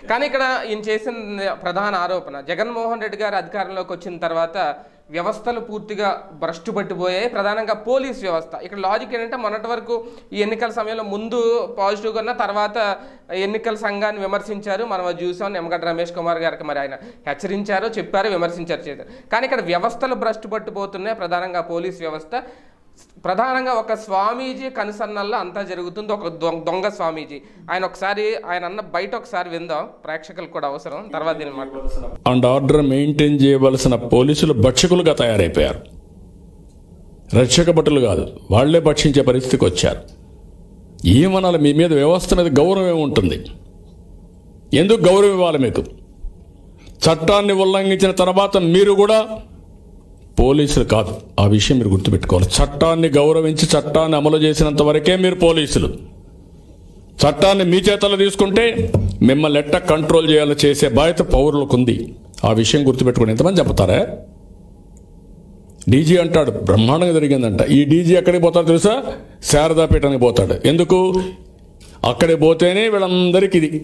కానీ ఇక్కడ ఈయన చేసిన ప్రధాన ఆరోపణ జగన్మోహన్ రెడ్డి గారు అధికారంలోకి వచ్చిన తర్వాత వ్యవస్థలు పూర్తిగా భ్రష్టు పట్టిపోయాయి ప్రధానంగా పోలీస్ వ్యవస్థ ఇక్కడ లాజిక్ ఏంటంటే మొన్నటి వరకు ఈ ఎన్నికల సమయంలో ముందు పాజిటివ్గా ఉన్న తర్వాత ఎన్నికల సంఘాన్ని విమర్శించారు మనం అది చూసాం నిమ్మగడ్డ రమేష్ కుమార్ గారికి మరి ఆయన హెచ్చరించారు చెప్పారు విమర్శించారు చేశారు కానీ ఇక్కడ వ్యవస్థలు భ్రష్టు పట్టిపోతున్నాయి ప్రధానంగా పోలీస్ వ్యవస్థ ప్రధానంగా ఒక స్వామీజీ కనుసన్నల్లో అంతా జరుగుతుంది ఒక దొంగ దొంగ స్వామీజీ ఆయన ఒకసారి ఆయన అన్న బయట ఒకసారి విందాం ప్రేక్షకులకు కూడా అవసరం తర్వాత దీన్ని మాట్లాడుతున్నాం అండ్ ఆర్డర్ మెయింటైన్ చేయవలసిన పోలీసులు భక్షకులుగా తయారైపోయారు రక్షక భటులు కాదు వాళ్లే భక్షించే పరిస్థితికి వచ్చారు ఏమనాలి మీ మీద వ్యవస్థ మీద గౌరవం ఏముంటుంది ఎందుకు గౌరవం ఇవ్వాలి మీకు చట్టాన్ని ఉల్లంఘించిన తర్వాత మీరు కూడా పోలీసులు కాదు ఆ విషయం మీరు గుర్తుపెట్టుకోవాలి చట్టాన్ని గౌరవించి చట్టాన్ని అమలు చేసినంత వరకే మీరు పోలీసులు చట్టాన్ని మీ చేతల్లో తీసుకుంటే మిమ్మల్ని ఎట్ట కంట్రోల్ చేయాలో చేసే బాధ్యత పౌరులకు ఉంది ఆ విషయం గుర్తుపెట్టుకుని ఎంతమంది చెప్తారా డీజీ అంటాడు బ్రహ్మాండంగా జరిగిందంట ఈ డీజీ ఎక్కడికి పోతాడు తెలుసా శారదాపీఠానికి పోతాడు ఎందుకు అక్కడికి పోతేనే వీళ్ళందరికీ ఇది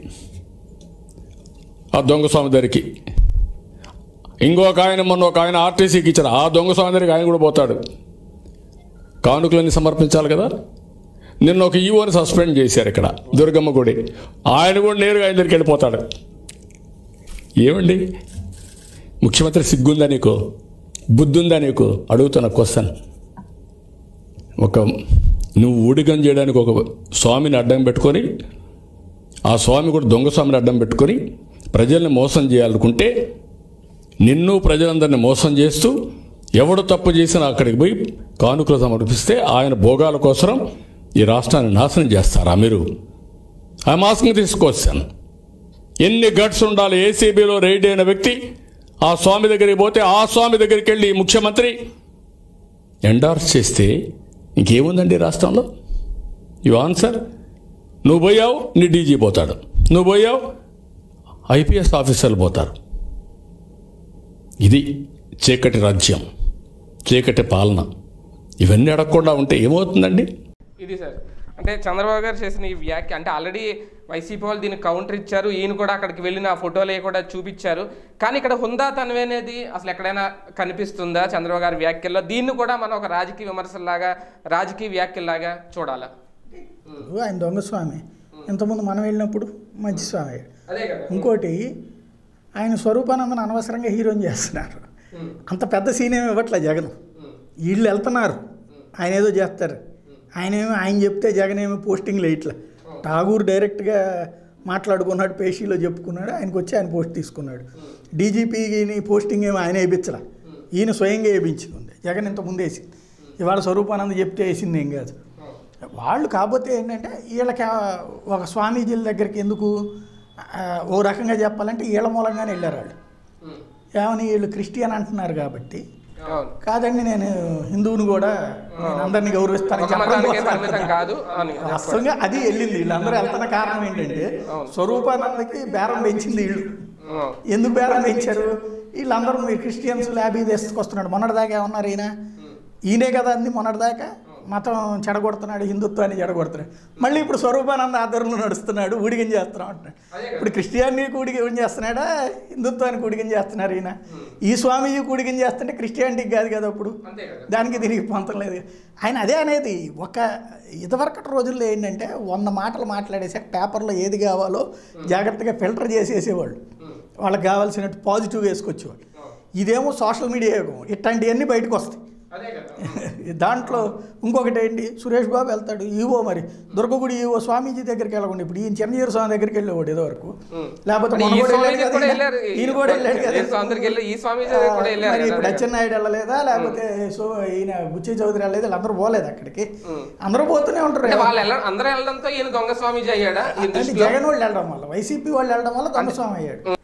ఆ దొంగ స్వామి దగ్గరికి ఇంకొక ఆయన మొన్న ఒక ఆయన ఆర్టీసీకి ఇచ్చారు ఆ దొంగ స్వామి దగ్గరికి ఆయన కూడా పోతాడు కానుకలన్నీ సమర్పించాలి కదా నిన్న ఒక ఈవోని సస్పెండ్ చేశారు ఇక్కడ దుర్గమ్మ గుడి ఆయన కూడా నేరుగా ఆయన దగ్గరికి వెళ్ళిపోతాడు ఏమండి ముఖ్యమంత్రి సిగ్గుందా నీకు బుద్ధుందా నీకు అడుగుతున్న క్వశ్చన్ ఒక నువ్వు ఊడిగం చేయడానికి ఒక స్వామిని అడ్డం పెట్టుకొని ఆ స్వామి కూడా దొంగ స్వామిని అడ్డం పెట్టుకొని ప్రజల్ని మోసం చేయాలనుకుంటే నిన్ను ప్రజలందరినీ మోసం చేస్తూ ఎవడు తప్పు చేసినా అక్కడికి పోయి కానుకలు సమర్పిస్తే ఆయన భోగాల కోసం ఈ రాష్ట్రాన్ని నాశనం చేస్తారా మీరు ఆ మాస్క్ని తీసుకొచ్చాను ఎన్ని గట్స్ ఉండాలి ఏసీబీలో రైడ్ అయిన వ్యక్తి ఆ స్వామి దగ్గరికి పోతే ఆ స్వామి దగ్గరికి వెళ్ళి ఈ ముఖ్యమంత్రి ఎండార్స్ చేస్తే ఇంకేముందండి ఈ రాష్ట్రంలో యు ఆన్సర్ నువ్వు పోయావు నీ డీజీ పోతాడు నువ్వు పోయావు ఐపీఎస్ ఆఫీసర్లు పోతారు ఇది చీకటి రాజ్యం చీకటి పాలన ఇవన్నీ అడగకుండా ఉంటే ఏమవుతుందండి ఇది సార్ అంటే చంద్రబాబు గారు చేసిన ఈ వ్యాఖ్య అంటే ఆల్రెడీ వైసీపీ వాళ్ళు దీనికి కౌంటర్ ఇచ్చారు ఈయన కూడా అక్కడికి వెళ్ళిన ఆ ఫోటోలు కూడా చూపించారు కానీ ఇక్కడ హుందాతనం అనేది అసలు ఎక్కడైనా కనిపిస్తుందా చంద్రబాబు గారి వ్యాఖ్యల్లో దీన్ని కూడా మనం ఒక రాజకీయ విమర్శలాగా రాజకీయ వ్యాఖ్యలాగా చూడాలా ఇప్పుడు ఆయన దొంగ స్వామి ఇంతకుముందు మనం వెళ్ళినప్పుడు మంచి స్వామి అయ్యాడు. అదే కదా ఇంకోటి ఆయన స్వరూపానందను అనవసరంగా హీరోని చేస్తున్నారు అంత పెద్ద సీన్ ఏమి ఇవ్వట్లే జగన్ వీళ్ళు వెళ్తున్నారు ఆయన ఏదో చేస్తారు ఆయన ఏమో ఆయన చెప్తే జగన్ ఏమో పోస్టింగ్లు వేయట్లే ఠాగూర్ డైరెక్ట్గా మాట్లాడుకున్నాడు పేషీలో చెప్పుకున్నాడు ఆయనకు వచ్చి ఆయన పోస్ట్ తీసుకున్నాడు డీజీపీని పోస్టింగ్ ఏమో ఆయన వేయించలే ఈయన స్వయంగా వేయించుకుంది జగన్ ఇంత ముందు వేసింది ఇవాళ స్వరూపానంద చెప్తే వేసింది ఏం కాదు వాళ్ళు కాకపోతే ఏంటంటే వీళ్ళకి ఆ ఒక స్వామీజీల దగ్గరికి ఎందుకు ఆ, ఓ రకంగా చెప్పాలంటే వీళ్ళ మూలంగానే వెళ్ళారు వాళ్ళు ఏమని వీళ్ళు క్రిస్టియన్ అంటున్నారు కాబట్టి అవును కాదండి నేను హిందువుని కూడా నేను అందరినీ గౌరవిస్తానని ఒక చెప్పడం మతానికే కోసం పరిమితం కాదు అని వాస్తవంగా అది వెళ్ళింది వీళ్ళందరూ వెళ్తున్న కారణం ఏంటంటే స్వరూపానందకి బేరం పెంచింది వీళ్ళు అవును. ఎందుకు బేరం పెంచారు వీళ్ళందరూ మీరు క్రిస్టియన్స్ ల్యాబీ తీసుకొస్తున్నాడు మొన్నటిదాకా ఏమన్నారు ఈయన ఈయనే కదా అంది మొన్నటిదాకా మతం చెడగొడుతున్నాడు హిందుత్వాన్ని చెడగొడుతున్నాడు మళ్ళీ ఇప్పుడు స్వరూపానంద ఆధ్వర్యంలో నడుస్తున్నాడు ఊడిగం చేస్తున్నాం అంటున్నాడు ఇప్పుడు క్రిస్టియానిటీకి ఊడిగం చేస్తున్నాడా హిందుత్వానికి ఊడిగం చేస్తున్నారు ఈయన ఈ స్వామీజీ ఊడిగం చేస్తుంటే క్రిస్టియానిటీకి కాదు కదా అప్పుడు అంతే కదా దానికి దీనికి పొంతం లేదు ఆయన అదే అనేది ఒక ఇదివరకటి రోజుల్లో ఏంటంటే వంద మాటలు మాట్లాడేసాక పేపర్లో ఏది కావాలో జాగ్రత్తగా ఫిల్టర్ చేసేసేవాళ్ళు వాళ్ళకి కావాల్సినట్టు పాజిటివ్ వేసుకొచ్చేవాళ్ళు ఇదేమో సోషల్ మీడియా యుగం ఇట్లాంటివన్నీ బయటకు వస్తాయి అదే కదా దాంట్లో ఇంకొకటి ఏంటి సురేష్ బాబు వెళ్తాడు ఈవో మరి దుర్గగుడి ఈవో స్వామీజీ దగ్గరికి వెళ్ళకుండా ఇప్పుడు ఈయన చిరంజీవి స్వామి దగ్గరికి వెళ్ళేవాడు ఏదో వరకు లేకపోతే మరి మొన్న ఈ కూడా స్వామీజీ వెళ్ళాడు కూడా కదా వెళ్ళారు. ఈయన. ఈయన కూడా వెళ్ళాడు కదా ఏ స్వామి వెళ్ళి ఈ స్వామీజీ దగ్గరికి కూడా వెళ్ళారు మరి కదా. ఇప్పుడు అచ్చెన్నాయుడు వెళ్ళలేదా లేకపోతే సో ఈయన బుచ్చి చౌదరి వెళ్ళలేదు వీళ్ళందరూ పోలేదు అక్కడికి అందరూ పోతూనే ఉంటారు అంటే వాళ్ళు వెళ్ళ అందరూ వెళ్ళడంతో ఈయన దొంగ స్వామీజీ అయ్యాడా ఈ అంటే దృష్టిలో జగన్ వాళ్ళు వెళ్ళడం వల్ల వైసీపీ వాళ్ళు వెళ్ళడం వల్ల దొంగస్వామి అయ్యాడు